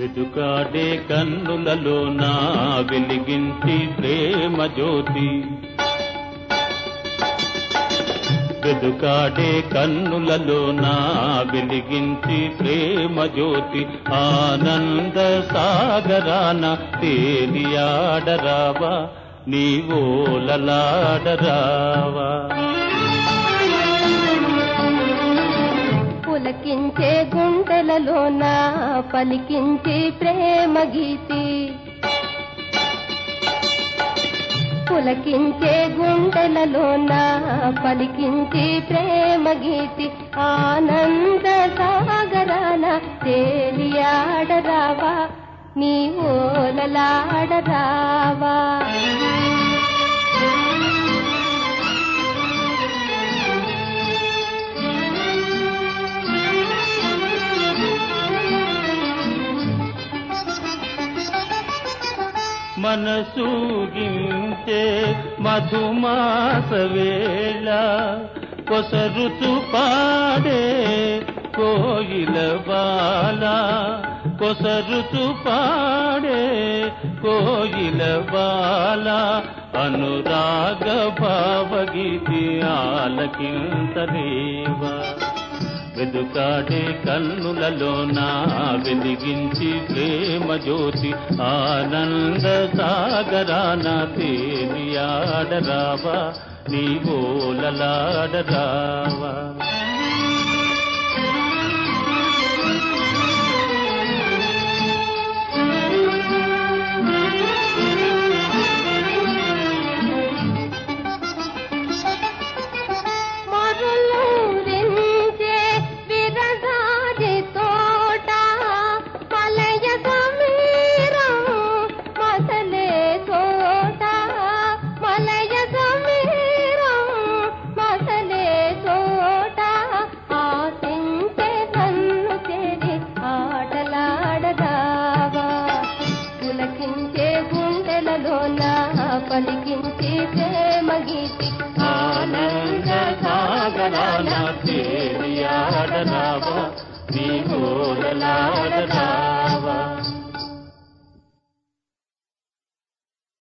వెతుకాడే కన్నులలో నా వెలిగించి ప్రేమ జ్యోతి వెతుకాడే కన్నులలో నా వెలిగించి ప్రేమ జ్యోతి ఆనంద సాగరాన తేలియాడరావా నీవోలలాడరావా పులకించే గుండెలలోన పలికించి ప్రేమ గీతి పులకించే గుండెలలోన పలికించి ప్రేమ గీతి ఆనంద సాగరాన తేలియాడరావా నీ ఓలలాడరావా మనసూగించే మధుమాస వేళ కొసరుచు పాడే కోయిల బాల కొసరుచు పాడే కోయిల బాల అనురాగ భావగీతి ఆలకింతదేవా వెదుకాడే కన్నులలో నా వెలిగించి ప్రేమ జ్యోతి ఆనంద సాగరాన తేలియాడరావా నీ ఓలలాడరావా మరులూరించే విరగాది తోట మలయ సమీరం మసలే తోట మలయ సమీరం మసలే తోట ఆశించే నన్ను చేరి ఆటలాడదావా పులకించే గుండెలలోన పలికించి ప్రేమ గీతి ఆనంద సాగరాన తేలియాడరావా నీ ఓలలాడరావా